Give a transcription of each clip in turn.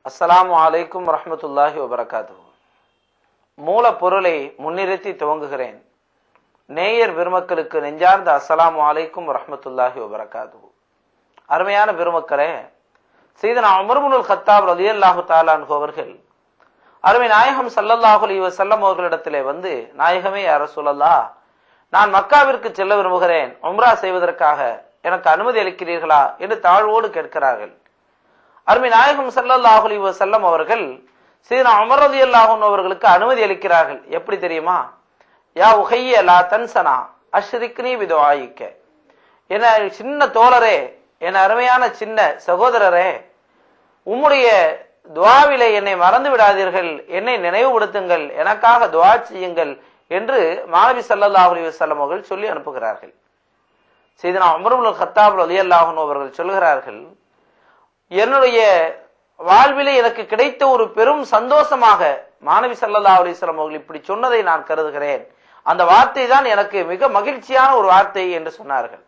அஸ்ஸலாமு அலைக்கும் வரஹ்மத்துல்லாஹி வபரகாத்து மூலப்பொருளை முன்னிறுத்தி துவங்குகிறேன் நேயர் பெருமக்களுக்கு நெஞ்சார்ந்த அஸ்ஸலாமு அலைக்கும் வரஹ்மத்துல்லாஹி வபரகாத்து அருமையான பெருமக்களே சீதனா உமர்முனுல் ஹத்தாப் ரலியல்லாஹு தாலான்ஹு அவர்கள் அருமை நாயகம் சல்லல்லாஹு அலைஹி வஸல்லம் அவர்களிடத்திலே வந்து நாயகமே யார சொல்லல்லா நான் மக்காவிற்கு செல்ல விரும்புகிறேன் உம்ரா செய்வதற்காக எனக்கு அனுமதி அளிக்கிறீர்களா என்று தாழ்வோடு கேட்கிறார்கள் அருமை நாயகம் சல்லல்லாஹு அலைஹி வஸல்லம் அவர்கள் சீனா உமர் ரலியல்லாஹு அன்ஹு அவர்களுக்கு அனுமதி அளிக்கிறார்கள் எப்படி தெரியுமா யா உஹைய லா தன்சனா அஷ்ரிக்னி பிதுஆயிக்க என சின்ன தோழரே என் அருமையான சின்ன சகோதரரே உம்முடைய துவாவிலே என்னை மறந்து விடாதீர்கள் என்னை நினைவுபடுத்துங்கள் எனக்காக துவா செய்யுங்கள் என்று மாணவி சல்லல்லாஹு அலைஹி வஸல்லம் அவர்கள் சொல்லி அனுப்புகிறார்கள் சீதனா உமருல் ஹத்தாப் ரலியல்லாஹு அன்ஹு அவர்கள் சொல்கிறார்கள் என்னுடைய வாழ்விலே எனக்கு கிடைத்த ஒரு பெரும் சந்தோஷமாக மாணவி சல்லல்லா அலிஸ்லாம் அவர்கள் இப்படி சொன்னதை நான் கருதுகிறேன் அந்த வார்த்தை தான் எனக்கு மிக மகிழ்ச்சியான ஒரு வார்த்தை என்று சொன்னார்கள்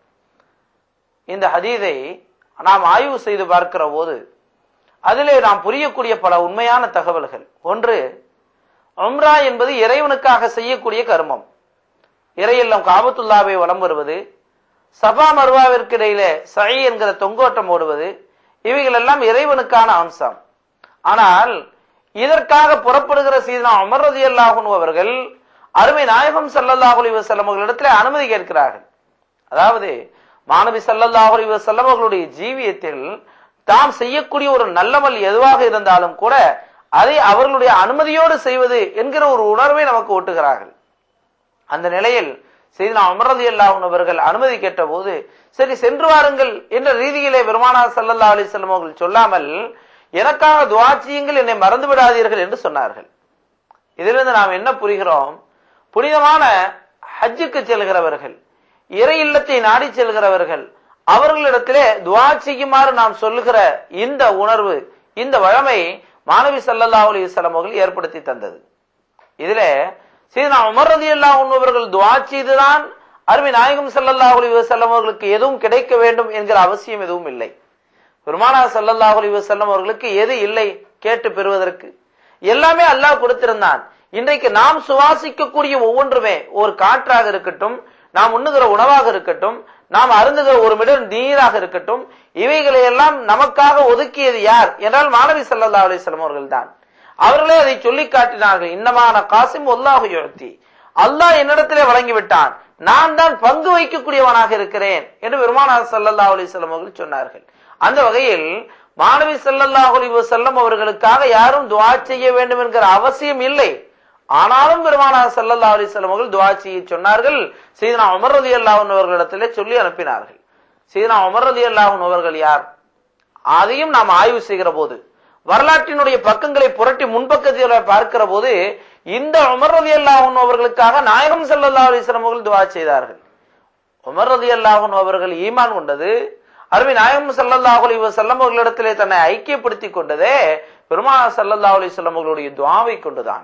இந்த ஹதீதை நாம் ஆய்வு செய்து பார்க்கிற போது அதிலே நாம் புரியக்கூடிய பல உண்மையான தகவல்கள் ஒன்று உம்ரா என்பது இறைவனுக்காக செய்யக்கூடிய கர்மம் இறையில்லம் காபத்துல்லாவை வலம் வருவது சபா மருவாவிற்கு இடையிலே சை என்கிற தொங்கோட்டம் ஓடுவது இவைகள் எல்லாம் இறைவனுக்கான அம்சம் ஆனால் இதற்காக புறப்படுகிற சீதனா அமர் ரதி அல்லாஹூன் அவர்கள் அருமை நாயகம் சல்லல்லாஹு அலி வசல்லம் அவர்களிடத்தில் அனுமதி கேட்கிறார்கள் அதாவது மாணவி சல்லல்லாஹு அலி வசல்லம் அவர்களுடைய ஜீவியத்தில் தாம் செய்யக்கூடிய ஒரு நல்லமல் எதுவாக இருந்தாலும் கூட அதை அவர்களுடைய அனுமதியோடு செய்வது என்கிற ஒரு உணர்வை நமக்கு ஓட்டுகிறார்கள் அந்த நிலையில் செய்தினா அமரதி அல்லாஹன் அவர்கள் அனுமதி கேட்ட போது சரி சென்று வாருங்கள் என்ற ரீதியிலே பெருமானா சல்லல்லா அலிசல்லம் அவர்கள் சொல்லாமல் எனக்காக துவாச்சியுங்கள் என்னை மறந்து விடாதீர்கள் என்று சொன்னார்கள் இதிலிருந்து நாம் என்ன புரிகிறோம் புனிதமான ஹஜ்ஜுக்கு செல்கிறவர்கள் இறை இல்லத்தை நாடி செல்கிறவர்கள் அவர்களிடத்திலே துவா செய்யுமாறு நாம் சொல்லுகிற இந்த உணர்வு இந்த வழமை மாணவி சல்லல்லா அலிசல்லம் அவர்கள் ஏற்படுத்தி தந்தது இதுல சீதனா உமர் ரதி அல்லா உன்னவர்கள் துவா செய்துதான் அருமை நாயகம் சல்லல்லாஹு அலி வசல்லம் அவர்களுக்கு எதுவும் கிடைக்க வேண்டும் என்கிற அவசியம் எதுவும் இல்லை பெருமானா சல்லல்லாஹு அலி வசல்லம் அவர்களுக்கு எது இல்லை கேட்டு பெறுவதற்கு எல்லாமே அல்லாஹ் கொடுத்திருந்தான் இன்றைக்கு நாம் சுவாசிக்கக்கூடிய ஒவ்வொன்றுமே ஒரு காற்றாக இருக்கட்டும் நாம் உண்ணுகிற உணவாக இருக்கட்டும் நாம் அருந்துகிற ஒரு மிடர் நீராக இருக்கட்டும் இவைகளை எல்லாம் நமக்காக ஒதுக்கியது யார் என்றால் மாணவி சல்லல்லா அலிஸ்லாம் அவர்கள் தான் அவர்களே அதை சொல்லி காட்டினார்கள் இன்னமான காசிம் ஒல்லாஹு யுத்தி அல்லாஹ் என்னிடத்திலே வழங்கிவிட்டான் நான் தான் பங்கு வைக்கக்கூடியவனாக இருக்கிறேன் என்று பெருமானார் சல்லல்லா அலிஸ்லாம் அவர்கள் சொன்னார்கள் அந்த வகையில் மாணவி சல்லல்லாஹ் அலி வசல்லம் அவர்களுக்காக யாரும் துவா செய்ய வேண்டும் என்கிற அவசியம் இல்லை ஆனாலும் பெருமானார் சல்லல்லா அலிஸ்லாம் அவர்கள் துவா செய்ய சொன்னார்கள் சீதனா உமர் ரதி அல்லாஹன் அவர்களிடத்திலே சொல்லி அனுப்பினார்கள் சீதனா உமர் ரதி அல்லாஹன் அவர்கள் யார் அதையும் நாம் ஆய்வு செய்கிற போது வரலாற்றினுடைய பக்கங்களை புரட்டி முன்பக்கத்தில் பார்க்கிற போது இந்த உமர் ரதி அல்லாஹன் அவர்களுக்காக நாயகம் சல்லா அலிஸ்லாம் அவர்கள் துவா செய்தார்கள் உமர் ரதி அல்லாஹன் அவர்கள் ஈமான் கொண்டது அருமை நாயகம் சல்லல்லாஹு அலி வசல்லம் அவர்களிடத்திலே தன்னை ஐக்கியப்படுத்திக் கொண்டதே பெருமானா சல்லல்லா அலிஸ்லாம் அவர்களுடைய துவாவை கொண்டுதான்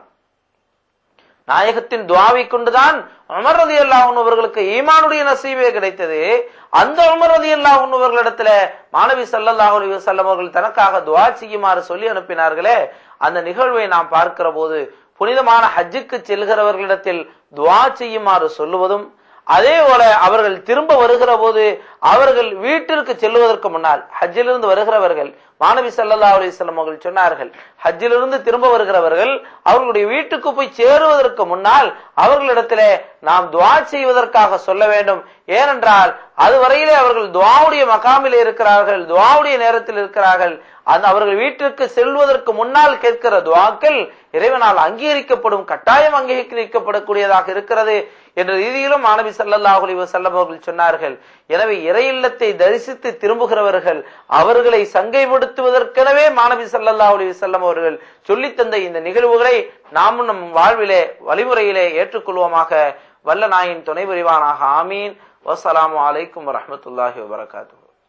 நாயகத்தின் துவாவை கொண்டுதான் உமர் ரதி அல்லாஹன் அவர்களுக்கு ஈமானுடைய நசீவே கிடைத்தது அந்த உமர் ரதி அல்லாஹன் அவர்களிடத்துல மாணவி சல்லல்லாஹு அலி வசல்லம் அவர்கள் தனக்காக துவா செய்யுமாறு சொல்லி அனுப்பினார்களே அந்த நிகழ்வை நாம் பார்க்கிற போது புனிதமான ஹஜ்ஜுக்கு செல்கிறவர்களிடத்தில் துவா செய்யுமாறு சொல்லுவதும் அதே போல அவர்கள் திரும்ப வருகிற போது அவர்கள் வீட்டிற்கு செல்வதற்கு முன்னால் ஹஜ்ஜிலிருந்து வருகிறவர்கள் மாணவி சல்லா அலிஸ்லாம் அவர்கள் சொன்னார்கள் ஹஜ்ஜிலிருந்து திரும்ப வருகிறவர்கள் அவர்களுடைய வீட்டுக்கு போய் சேருவதற்கு முன்னால் அவர்களிடத்திலே நாம் துவா செய்வதற்காக சொல்ல வேண்டும் ஏனென்றால் அதுவரையிலே அவர்கள் துவாவுடைய மகாமிலே இருக்கிறார்கள் துவாவுடைய நேரத்தில் இருக்கிறார்கள் அந்த அவர்கள் வீட்டிற்கு செல்வதற்கு முன்னால் கேட்கிற துவாக்கள் இறைவனால் அங்கீகரிக்கப்படும் கட்டாயம் அங்கீகரிக்கப்படக்கூடியதாக இருக்கிறது என்ற ரீதியிலும் மாணவி சல்லல்லாஹு அலி வசல்லம் அவர்கள் சொன்னார்கள் எனவே இறை இல்லத்தை தரிசித்து திரும்புகிறவர்கள் அவர்களை சங்கைப்படுத்துவதற்கெனவே மாணவி சல்லல்லாஹு அலி வசல்லம் அவர்கள் சொல்லித்தந்த இந்த நிகழ்வுகளை நாமும் நம் வாழ்விலே வழிமுறையிலே ஏற்றுக்கொள்வோமாக வல்ல நாயின் துணை புரிவானாக ஆமீன் வசலாமு அலைக்கும் வரமத்துல்லாஹி வபரகாத்து